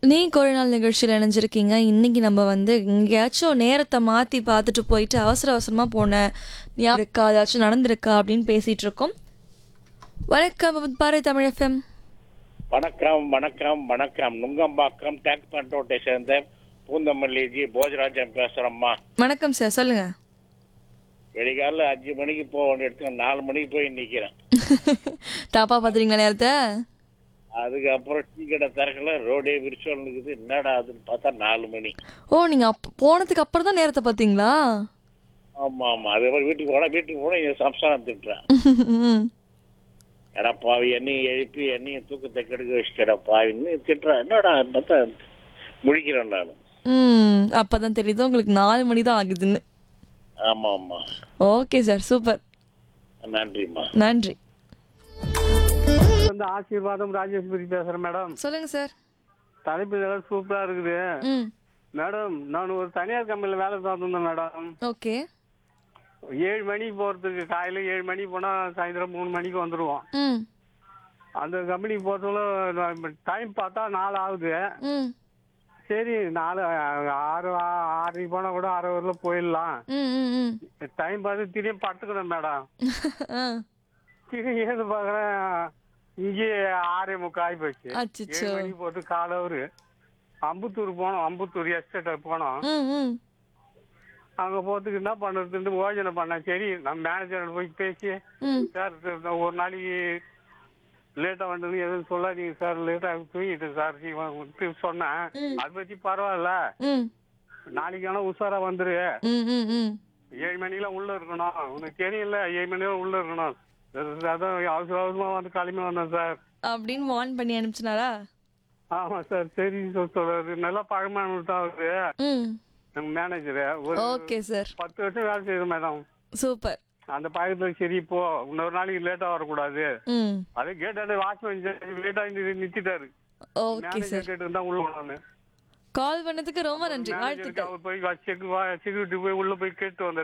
நீ ஒரு நாள் நிகழ்ச்சியில் இணைஞ்சிருக்கீங்க இன்னைக்கு நம்ம வந்து எங்கேயாச்சும் நேரத்தை மாற்றி பார்த்துட்டு போயிட்டு அவசர அவசரமாக போன ஞாபகம் இருக்கா ஏதாச்சும் நடந்திருக்கா அப்படின்னு பேசிட்டு இருக்கோம் வணக்கம் பாரு தமிழ் எஃப்எம் வணக்கம் வணக்கம் வணக்கம் நுங்கம்பாக்கம் டேக் பண்ரோட்டை சேர்ந்த பூந்தமல்லி ஜி போஜராஜன் பேசுறேம்மா வணக்கம் சார் சொல்லுங்க வெளிகால அஞ்சு மணிக்கு போக வேண்டிய இடத்துல நாலு மணிக்கு போய் நிக்கிறேன் தாப்பா பார்த்துறீங்களா நேரத்தை அதுக்கப்புறம் டீ கடை திறக்கல ரோடே விரிச்சோல் இருக்குது என்னடா அதுன்னு பார்த்தா நாலு மணி ஓ நீங்கள் அப் போனதுக்கு அப்புறம் தான் நேரத்தை பார்த்தீங்களா ஆமா ஆமா அதே மாதிரி வீட்டுக்கு போனா வீட்டுக்கு போனா என் சம்சாரம் திட்டுறேன் ம். எடா பாவி என்னையும் எழுப்பி என்னையும் தூக்கத்தை கெடுக்க வச்சுட்டா பாவின்னு திட்டுறேன் என்னடா பார்த்தா முழிக்கிறேன் நான் ம் அப்பதான் தெரியுது உங்களுக்கு நாலு மணி தான் ஆகுதுன்னு ஆமா ஆமா ஓகே சார் சூப்பர் நன்றிம்மா நன்றி வந்து ஆசீர்வாதம் ராஜேஸ்வரி பேசுறேன் மேடம் சொல்லுங்க சார் தலைப்பு இதெல்லாம் சூப்பரா இருக்குது ம் மேடம் நான் ஒரு தனியார் கம்பெனில வேலை பார்த்துருந்தேன் மேடம் ஓகே ஏழு மணிக்கு போறதுக்கு காலையில ஏழு மணிக்கு போனா சாயந்தரம் மூணு மணிக்கு வந்துருவோம் ம் அந்த கம்பெனிக்கு போறதுக்குள்ள டைம் பார்த்தா நாலு ஆகுது ம் சரி நாலு ஆறு ஆறரைக்கு போனா கூட ஆறு வரல போயிடலாம் ம் ம் ம் டைம் பார்த்து திரும்பி படுத்துக்கணும் மேடம் ஆ திரும்பி ஏது பாக்குறேன் இங்கே ஆறே முக்கால் ஆகி போச்சு அச்சச்சோ. ஏழு மணிக்கு போட்டு காலவர் அம்புத்தூர் போனோம் அம்புத்தூர் எஸ்டேட் போனோம் ம் ம் அங்க போறதுக்கு என்ன பண்றதுன்னு யோசனை பண்ணேன் சரி நம்ம மேனேஜர் போய் பேசி ம் சார் இது ஒரு நாளைக்கு லேட்டா வந்தது எதுவும் சொல்லாதீங்க சார் லேட்டா தூங்கிட்டு சார் சீக்கிரம் சொன்னேன் அதை பத்தி பரவாயில்ல ம் நாளைக்கு ஆனா உஷாரா வந்துரு ம் ம் ம் ஏழு மணிக்கெல்லாம் உள்ள இருக்கணும் உனக்கு தெரியல ஏழு மணி நேரம் உள்ள இருக்கணும் அதான் அவசர அவசரமா வந்து கிளம்பி வந்தேன் சார் அப்படின்னு வார்ன் பண்ணி அனுப்பிச்சினாரா ஆமா சார் சரி சொல் சொல்றாரு நல்லா பழமான தான் அவரு ம் நம்ம மேனேஜரு ஒரு ஓகே சார் பத்து வருஷம் வேலை செய்யுது மேடம் சூப்பர் அந்த பழக்கத்துல சரி இப்போ இன்னொரு நாளைக்கு லேட்டா வரக்கூடாது ம் அது கேட்டாரு வாட்ச்மேன் லேட்டா நிறுத்திட்டாரு ஓகே மேனேஜர் சார் கேட்டு தான் உள்ள போனானு கால் பண்ணதுக்கு ரொம்ப நன்றி மேனேஜருக்கு வாழ்த்துக்கள் அவர் போய் செக்யூரிட்டி போய் உள்ள போய் கேட்டு வந்தாரு